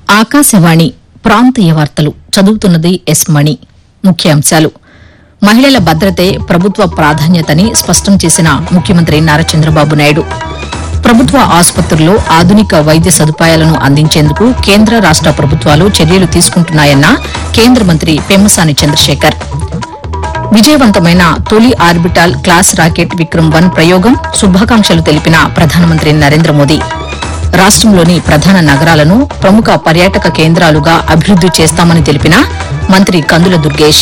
ఆకాశవాణి ప్రాంతీయ వార్తలు చదువుతున్నది ఎస్ మణి ముఖ్యాంశాలు మహిళల భద్రతే ప్రభుత్వ ప్రాధాన్యతని స్పష్టం చేసిన ముఖ్యమంత్రి నారా చంద్రబాబు నాయుడు ప్రభుత్వ ఆసుపత్రుల్లో ఆధునిక వైద్య సదుపాయాలను అందించేందుకు కేంద్ర రాష్ట ప్రభుత్వాలు చర్యలు తీసుకుంటున్నాయన్న కేంద్ర మంత్రి పెమ్మసాని చంద్రశేఖర్ విజయవంతమైన తొలి orbital class rocket Vikram one ప్రయోగం శుభాకాంక్షలు తెలిపిన ప్రధానమంత్రి నరేంద్ర మోదీ రాష్టంలోని ప్రధాన నగరాలను ప్రముఖ పర్యాటక కేంద్రాలుగా అభివృద్ది చేస్తామని తెలిపిన మంత్రి కందుల దుర్గేష్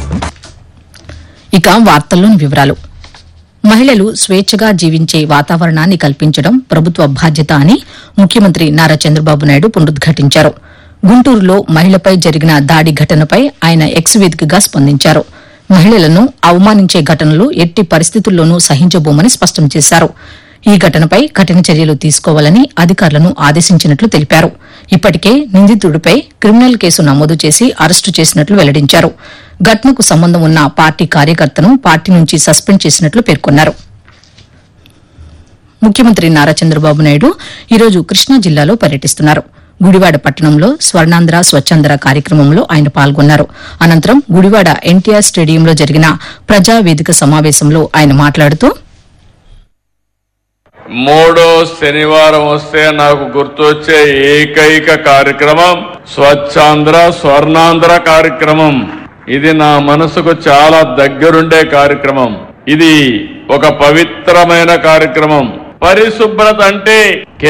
ఇక వార్తల్లోని వివరాలు మహిళలు స్వేచ్ఛగా జీవించే వాతావరణాన్ని కల్పించడం ప్రభుత్వ బాధ్యత అని ముఖ్యమంత్రి నారా చంద్రబాబు నాయుడు పునరుద్ఘాటించారు గుంటూరులో మహిళపై జరిగిన దాడి ఘటనపై ఆయన ఎక్స్ వేదికగా స్పందించారు మహిళలను అవమానించే ఘటనలు ఎట్టి పరిస్థితుల్లోనూ సహించబోమని స్పష్టం చేశారు ఈ ఘటనపై కఠిన చర్యలు తీసుకోవాలని అధికారులను ఆదేశించినట్లు తెలిపారు ఇప్పటికే నిందితుడిపై క్రిమినల్ కేసు నమోదు చేసి అరెస్టు చేసినట్లు వెల్లడించారు ఘటనకు సంబంధం ఉన్న పార్టీ కార్యకర్తను పార్టీ నుంచి సస్పెండ్ చేసినట్లు పేర్కొన్నారు ముఖ్యమంత్రి నారా చంద్రబాబు నాయుడు ఈరోజు కృష్ణా జిల్లాలో పర్యటిస్తున్నారు గుడివాడ పట్టణంలో స్వర్ణాంధ్ర స్వచ్ఛాంధ్ర కార్యక్రమంలో ఆయన పాల్గొన్నారు అనంతరం గుడివాడ ఎన్టీఆర్ స్టేడియంలో జరిగిన ప్రజా వేదిక సమావేశంలో ఆయన మాట్లాడుతూ మూడో శనివారం వస్తే నాకు గుర్తొచ్చే ఏకైక కార్యక్రమం స్వచ్ఛాంధ్ర స్వర్ణాంధ్ర కార్యక్రమం ఇది నా మనసుకు చాలా దగ్గరుండే కార్యక్రమం ఇది ఒక పవిత్రమైన కార్యక్రమం పరిశుభ్రత అంటే